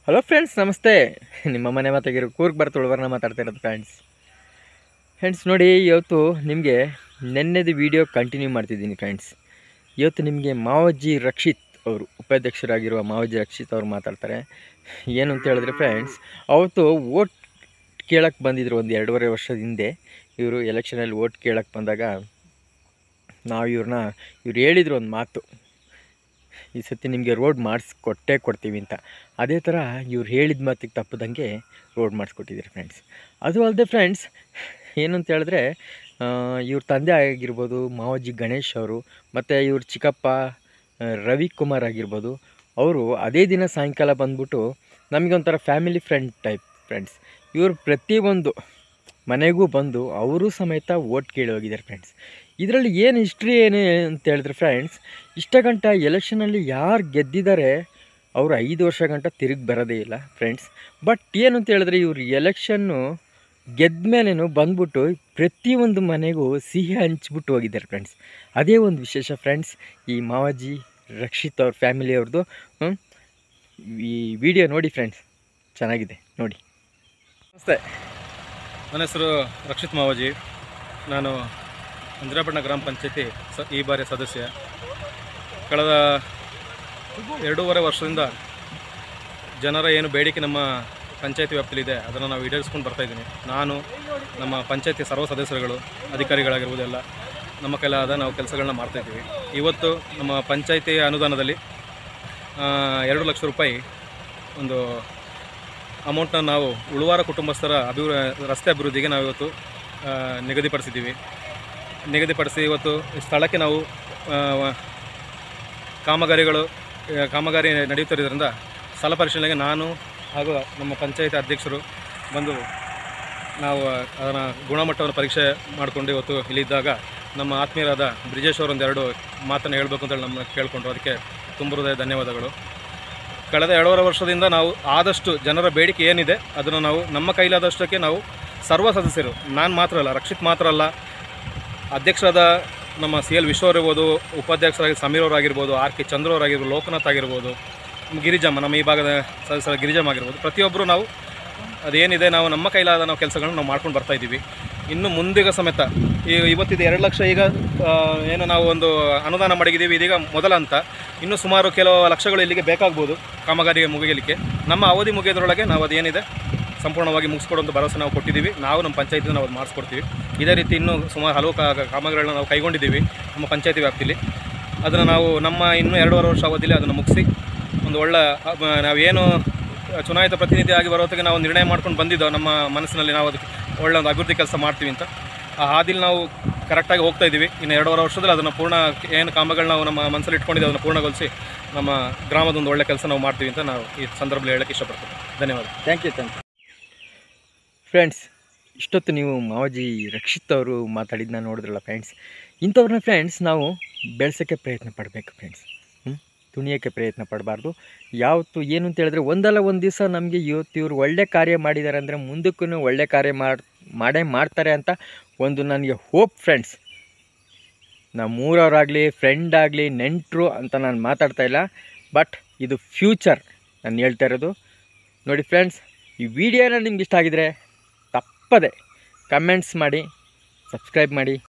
Hello friends ನಮಸ್ತೆ ನಿಮ್ಮ ಮನೆ ಮಾತಾಗಿರೋ ಕೂರ್ಗ್ ಬರ್ತುಳವರನ್ನ ಮಾತಾಡ್ತಾ ಇರೋದು ಫ್ರೆಂಡ್ಸ್ ಫ್ರೆಂಡ್ಸ್ ನೋಡಿ ಇವತ್ತು ನಿಮಗೆ ನೆನ್ನೆದು ವಿಡಿಯೋ ಕಂಟಿನ್ಯೂ ಮಾಡ್ತಿದ್ದೀನಿ ಫ್ರೆಂಡ್ಸ್ ಇವತ್ತು ನಿಮಗೆ ಮಾವಜ್ಜಿ ರಕ್ಷಿತ್ ಅವರು ಉಪಾಧ್ಯಕ್ಷರಾಗಿರುವ ಮಾವಜ್ಜಿ ರಕ್ಷಿತ್ ಅವರು ಮಾತಾಡ್ತಾರೆ ಏನು ಅಂತ ಹೇಳಿದ್ರೆ ಫ್ರೆಂಡ್ಸ್ ಅವತ್ತು ಓಟ್ ಕೇಳಕ್ಕೆ ಬಂದಿದ್ರು ಒಂದು ಎರಡೂವರೆ ವರ್ಷದ ಹಿಂದೆ ಇವರು ಎಲೆಕ್ಷನಲ್ಲಿ ಓಟ್ ಕೇಳಕ್ಕೆ ಬಂದಾಗ ನಾವು ಇವ್ರನ್ನ ಇವ್ರು ಹೇಳಿದ್ರು ಒಂದು ಮಾತು ಈ ಸತಿ ನಿಮಗೆ ರೋಡ್ ಮಾಡಿಸ್ಕೊಟ್ಟೇ ಕೊಡ್ತೀವಿ ಅಂತ ಅದೇ ಥರ ಇವ್ರು ಹೇಳಿದ ಮಾತಿಗೆ ತಪ್ಪದಂಗೆ ರೋಡ್ ಮಾಡಿಸ್ಕೊಟ್ಟಿದ್ದೀರಿ ಫ್ರೆಂಡ್ಸ್ ಅದು ಅಲ್ಲದೆ ಫ್ರೆಂಡ್ಸ್ ಏನು ಅಂತ ಹೇಳಿದ್ರೆ ಆ, ಇವ್ರ ತಂದೆ ಆಗಿರ್ಬೋದು ಮಾವಜ್ಜಿ ಗಣೇಶ್ ಅವರು ಮತ್ತು ಇವ್ರ ಚಿಕ್ಕಪ್ಪ ಆ, ರವಿಕುಮಾರ್ ಆಗಿರ್ಬೋದು ಅವರು ಅದೇ ದಿನ ಸಾಯಂಕಾಲ ಬಂದ್ಬಿಟ್ಟು ನಮಗೆ ಒಂಥರ ಫ್ಯಾಮಿಲಿ ಫ್ರೆಂಡ್ ಟೈಪ್ ಫ್ರೆಂಡ್ಸ್ ಇವರು ಪ್ರತಿಯೊಂದು ಮನೆಗೂ ಬಂದು ಅವರು ಸಮೇತ ಓಟ್ ಕೇಳಿ ಹೋಗಿದ್ದಾರೆ ಫ್ರೆಂಡ್ಸ್ ಇದರಲ್ಲಿ ಏನು ಹಿಸ್ಟ್ರಿ ಏನು ಅಂತ ಹೇಳಿದ್ರೆ ಫ್ರೆಂಡ್ಸ್ ಇಷ್ಟ ಗಂಟ ಎಲೆಕ್ಷನಲ್ಲಿ ಯಾರು ಗೆದ್ದಿದ್ದಾರೆ ಅವರು ಐದು ವರ್ಷ ಗಂಟ ತಿರುಗಿ ಬರೋದೇ ಇಲ್ಲ ಫ್ರೆಂಡ್ಸ್ ಬಟ್ ಏನು ಅಂತ ಹೇಳಿದ್ರೆ ಇವರು ಎಲೆಕ್ಷನ್ನು ಗೆದ್ದ ಮೇಲೇನು ಬಂದ್ಬಿಟ್ಟು ಪ್ರತಿಯೊಂದು ಮನೆಗೂ ಸಿಹಿ ಹಂಚ್ಬಿಟ್ಟು ಹೋಗಿದ್ದಾರೆ ಫ್ರೆಂಡ್ಸ್ ಅದೇ ಒಂದು ವಿಶೇಷ ಫ್ರೆಂಡ್ಸ್ ಈ ಮಾವಾಜಿ ರಕ್ಷಿತ್ ಅವ್ರ ಫ್ಯಾಮಿಲಿಯವ್ರದ್ದು ಹ್ಮ್? ಈ ವಿಡಿಯೋ ನೋಡಿ ಫ್ರೆಂಡ್ಸ್ ಚೆನ್ನಾಗಿದೆ ನೋಡಿ ನಮಸ್ತೆ ನನ್ನ ಹೆಸರು ರಕ್ಷಿತ್ ಮಾವಾಜಿ ನಾನು ಅಂಜರಾಪಟ್ಟಣ ಗ್ರಾಮ ಪಂಚಾಯತಿ ಸ ಈ ಬಾರಿಯ ಸದಸ್ಯ ಕಳೆದ ಎರಡೂವರೆ ವರ್ಷದಿಂದ ಜನರ ಏನು ಬೇಡಿಕೆ ನಮ್ಮ ಪಂಚಾಯತಿ ವ್ಯಾಪ್ತಿಲಿದೆ ಅದನ್ನು ನಾವು ಈಡೇರಿಸ್ಕೊಂಡು ಬರ್ತಾಯಿದ್ದೀನಿ ನಾನು ನಮ್ಮ ಪಂಚಾಯತಿ ಸರ್ವ ಸದಸ್ಯರುಗಳು ಅಧಿಕಾರಿಗಳಾಗಿರ್ಬೋದು ಎಲ್ಲ ನಮ್ಮ ಕೈಲಾದ ನಾವು ಕೆಲಸಗಳನ್ನ ಮಾಡ್ತಾಯಿದ್ದೀವಿ ಇವತ್ತು ನಮ್ಮ ಪಂಚಾಯತಿ ಅನುದಾನದಲ್ಲಿ ಆ, ಎರಡು ಲಕ್ಷ ರೂಪಾಯಿ ಒಂದು ಅಮೌಂಟ್ನ ನಾವು ಉಳುವಾರ ಕುಟುಂಬಸ್ಥರ ಅಭಿವೃ ರಸ್ತೆ ಅಭಿವೃದ್ಧಿಗೆ ನಾವು ಇವತ್ತು ಆ, ನಿಗದಿಪಡಿಸಿದ್ದೀವಿ ನಿಗದಿಪಡಿಸಿ ಇವತ್ತು ಈ ಸ್ಥಳಕ್ಕೆ ನಾವು ಆ, ವ- ಕಾಮಗಾರಿಗಳು ಆ, ಕಾಮಗಾರಿ ನಡೆಯುತ್ತಿರೋದ್ರಿಂದ ಸ್ಥಳ ಪರಿಶೀಲನೆಗೆ ನಾನು ಹಾಗೂ ನಮ್ಮ ಪಂಚಾಯತ್ ಅಧ್ಯಕ್ಷರು ಬಂದು ನಾವು ಅದರ ಗುಣಮಟ್ಟವನ್ನು ಪರೀಕ್ಷೆ ಮಾಡಿಕೊಂಡು ಇವತ್ತು ಇಲ್ಲಿದ್ದಾಗ ನಮ್ಮ ಆತ್ಮೀಯರಾದ ಬ್ರಿಜೇಶ್ ಅವರು ಒಂದೆರಡು ಮಾತನ್ನು ಹೇಳಬೇಕು ಅಂತೇಳಿ ನಮ್ಮ ಕೇಳಿಕೊಂಡ್ರು ಅದಕ್ಕೆ ತುಂಬ ಹೃದಯ ಧನ್ಯವಾದಗಳು ಕಳೆದ ಎರಡೂವರೆ ವರ್ಷದಿಂದ ನಾವು ಆದಷ್ಟು ಜನರ ಬೇಡಿಕೆ ಏನಿದೆ ಅದನ್ನು ನಾವು ನಮ್ಮ ಕೈಲಾದಷ್ಟಕ್ಕೆ ನಾವು ಸರ್ವ ಸದಸ್ಯರು ನಾನು ಮಾತ್ರ ಅಲ್ಲ ರಕ್ಷಿತ್ ಮಾತ್ರ ಅಲ್ಲ ಅಧ್ಯಕ್ಷರಾದ ನಮ್ಮ ಸಿ ಎಲ್ ವಿಶ್ವ ಇರ್ಬೋದು ಉಪಾಧ್ಯಕ್ಷರಾಗಿ ಸಮೀರ್ ಅವರಾಗಿರ್ಬೋದು ಆರ್ ಕೆ ಚಂದ್ರ ಅವರಾಗಿರ್ಬೋದು ಲೋಕನಾಥ್ ಆಗಿರ್ಬೋದು ಗಿರಿಜಮ್ಮ ನಮ್ಮ ಈ ಭಾಗದ ಸದಸ್ಯರ ಗಿರಿಜಮ್ಮ ಆಗಿರ್ಬೋದು ಪ್ರತಿಯೊಬ್ಬರು ನಾವು ಅದೇನಿದೆ ನಾವು ನಮ್ಮ ಕೈಲಾದ ನಾವು ಕೆಲಸಗಳನ್ನ ನಾವು ಮಾಡ್ಕೊಂಡು ಬರ್ತಾ ಇದ್ದೀವಿ ಇನ್ನು ಮುಂದಿಗ ಸಮೇತ ಈ ಇವತ್ತಿದು ಎರಡು ಲಕ್ಷ ಈಗ ಆ, ಏನು ನಾವು ಒಂದು ಅನುದಾನ ಮಡಗಿದ್ದೀವಿ ಇದೀಗ ಮೊದಲ ಹಂತ ಇನ್ನು ಸುಮಾರು ಕೆಲವು ಲಕ್ಷಗಳು ಇಲ್ಲಿಗೆ ಬೇಕಾಗ್ಬೋದು ಕಾಮಗಾರಿಗೆ ಮುಗಿಯಲಿಕ್ಕೆ ನಮ್ಮ ಅವಧಿ ಮುಗಿಯೋದ್ರೊಳಗೆ ನಾವು ಅದೇನಿದೆ ಸಂಪೂರ್ಣವಾಗಿ ಮುಗಿಸ್ಕೊಡುವಂಥ ಭರವಸೆ ನಾವು ಕೊಟ್ಟಿದ್ದೀವಿ ನಾವು ನಮ್ಮ ಪಂಚಾಯತಿನ ನಾವು ಅದು ಮಾಡಿಸ್ಕೊಡ್ತೀವಿ ಇದೇ ರೀತಿ ಇನ್ನೂ ಸುಮಾರು ಹಲವು ಕಾ ಕಾಮಗಾರಿಗಳನ್ನ ನಾವು ಕೈಗೊಂಡಿದ್ದೀವಿ ನಮ್ಮ ಪಂಚಾಯತಿ ವ್ಯಾಪ್ತಿಲಿ ಅದನ್ನು ನಾವು ನಮ್ಮ ಇನ್ನೂ ಎರಡೂವರೆ ವರ್ಷ ಅವಧಿಯಲ್ಲಿ ಅದನ್ನು ಮುಗಿಸಿ ಒಂದು ಒಳ್ಳೆ ಅಹ್, ನಾವೇನು ಚುನಾಯಿತ ಪ್ರತಿನಿಧಿ ಆಗಿ ಬರೋ ಹೊತ್ತಿಗೆ ನಾವು ನಿರ್ಣಯ ಮಾಡ್ಕೊಂಡು ಬಂದಿದ್ದೋ ನಮ್ಮ ಮನಸ್ಸಿನಲ್ಲಿ ನಾವು ಅದಕ್ಕೆ ಒಳ್ಳೆ ಒಂದು ಅಭಿವೃದ್ಧಿ ಕೆಲಸ ಮಾಡ್ತೀವಿ ಅಂತ ಆ ಹಾದಿಲಿ ನಾವು ಕರೆಕ್ಟಾಗಿ ಹೋಗ್ತಾ ಇದ್ದೀವಿ ಇನ್ನು ಎರಡೂವರೆ ವರ್ಷದಲ್ಲಿ ಅದನ್ನು ಪೂರ್ಣ ಏನು ಕಾಮಗಳನ್ನ ನಾವು ನಮ್ಮ ಮನಸ್ಸಲ್ಲಿ ಇಟ್ಕೊಂಡಿದ್ದೀವಿ ಅದನ್ನು ಪೂರ್ಣಗೊಳಿಸಿ ನಮ್ಮ ಗ್ರಾಮದ ಒಂದು ಒಳ್ಳೆ ಕೆಲಸ ನಾವು ಮಾಡ್ತೀವಿ ಅಂತ ನಾವು ಈ ಸಂದರ್ಭದಲ್ಲಿ ಹೇಳಕ್ಕೆ ಇಷ್ಟಪಡ್ತೀನಿ ಧನ್ಯವಾದ thank you thank you friends ಇಷ್ಟೊತ್ತು ನೀವು ಮಾವಜಿ ರಕ್ಷಿತ್ ಅವರು ಮಾತಾಡಿದ್ದನ್ನ ನೋಡಿದ್ರಲ್ಲ ಫ್ರೆಂಡ್ಸ್ ಇಂಥವ್ರನ್ನ ಫ್ರೆಂಡ್ಸ್ ನಾವು ಬೆಳೆಸೋಕ್ಕೆ ಪ್ರಯತ್ನ ಪಡಬೇಕು ಫ್ರೆಂಡ್ಸ್ ಹ್ಞೂ ತುಣಿಯೋಕ್ಕೆ ಪ್ರಯತ್ನ ಪಡಬಾರ್ದು ಯಾವತ್ತು ಏನು ಅಂತ ಹೇಳಿದ್ರೆ ಒಂದಲ್ಲ ಒಂದು ದಿವಸ ನಮಗೆ ಇವತ್ತು ಇವರು ಒಳ್ಳೆ ಕಾರ್ಯ ಮಾಡಿದ್ದಾರೆ ಅಂದರೆ ಮುಂದಕ್ಕೂ ಒಳ್ಳೆ ಕಾರ್ಯ ಮಾಡಿ ಮಾಡೇ ಮಾಡ್ತಾರೆ ಅಂತ ಒಂದು ನನಗೆ ಹೋಪ್ ಫ್ರೆಂಡ್ಸ್ ನಮ್ಮೂರವರಾಗಲಿ ಫ್ರೆಂಡ್ ಆಗಲಿ ನೆಂಟರು ಅಂತ ನಾನು ಮಾತಾಡ್ತಾ ಇಲ್ಲ ಬಟ್ ಇದು ಫ್ಯೂಚರ್ ನಾನು ಹೇಳ್ತಾ ಇರೋದು ನೋಡಿ ಫ್ರೆಂಡ್ಸ್ ಈ ವಿಡಿಯೋನ ನಿಮ್ಗೆ ಇಷ್ಟ ಆಗಿದ್ರೆ ತಪ್ಪದೆ ಕಮೆಂಟ್ಸ್ ಮಾಡಿ ಸಬ್ಸ್ಕ್ರೈಬ್ ಮಾಡಿ